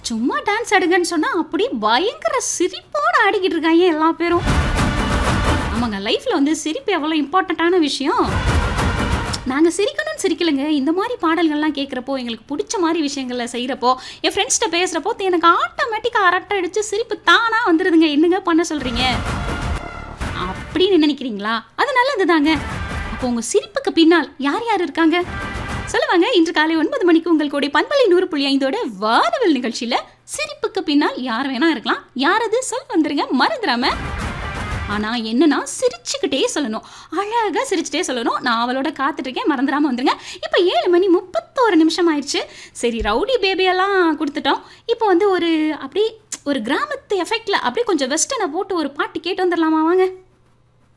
சும்மா டான்ஸ் ஆடுங்கன்னு சொன்னா அப்படி பயங்கர சிரிப்போட ஆடிக்கிட்டு இருக்காங்க எல்லா பேரும் ஆமாங்க லைஃப்ல வந்து சிரிப்பு எவ்வளோ இம்பார்ட்டண்ட்டான விஷயம் நாங்கள் சிரிக்கணும்னு சிரிக்கலைங்க இந்த மாதிரி பாடல்கள்லாம் கேட்குறப்போ எங்களுக்கு பிடிச்ச மாதிரி விஷயங்களை செய்கிறப்போ என் ஃப்ரெண்ட்ஸ்கிட்ட பேசுகிறப்போ எனக்கு ஆட்டோமேட்டிக்காக அரட்டை அடித்து சிரிப்பு தானாக வந்துடுதுங்க என்னங்க பண்ண சொல்கிறீங்க அப்படின்னு நினைக்கிறீங்களா அது நல்லது தாங்க அப்போ உங்கள் சிரிப்புக்கு பின்னால் யார் யார் இருக்காங்க சொல்லுவாங்க இன்று காலை ஒன்பது மணிக்கு உங்கள் கூட பண்பலை நூறு புள்ளி ஐந்தோட வானவல் நிகழ்ச்சியில் சிரிப்புக்கு பின்னால் யார் வேணா இருக்கலாம் யார் அது சொல் வந்துருங்க மறந்துடாம ஆனால் என்னன்னா சிரிச்சுக்கிட்டே சொல்லணும் அழகாக சிரிச்சுட்டே சொல்லணும் நான் அவளோட காத்துட்ருக்கேன் மறந்துடாம வந்துருங்க இப்போ ஏழு மணி முப்பத்தோரு நிமிஷம் ஆயிடுச்சு சரி ரவுடி பேபியெல்லாம் கொடுத்துட்டோம் இப்போ வந்து ஒரு அப்படி ஒரு கிராமத்து எஃபெக்டில் அப்படியே கொஞ்சம் வெஸ்டர்னை போட்டு ஒரு பாட்டு கேட்டு வந்துடலாமா வாங்க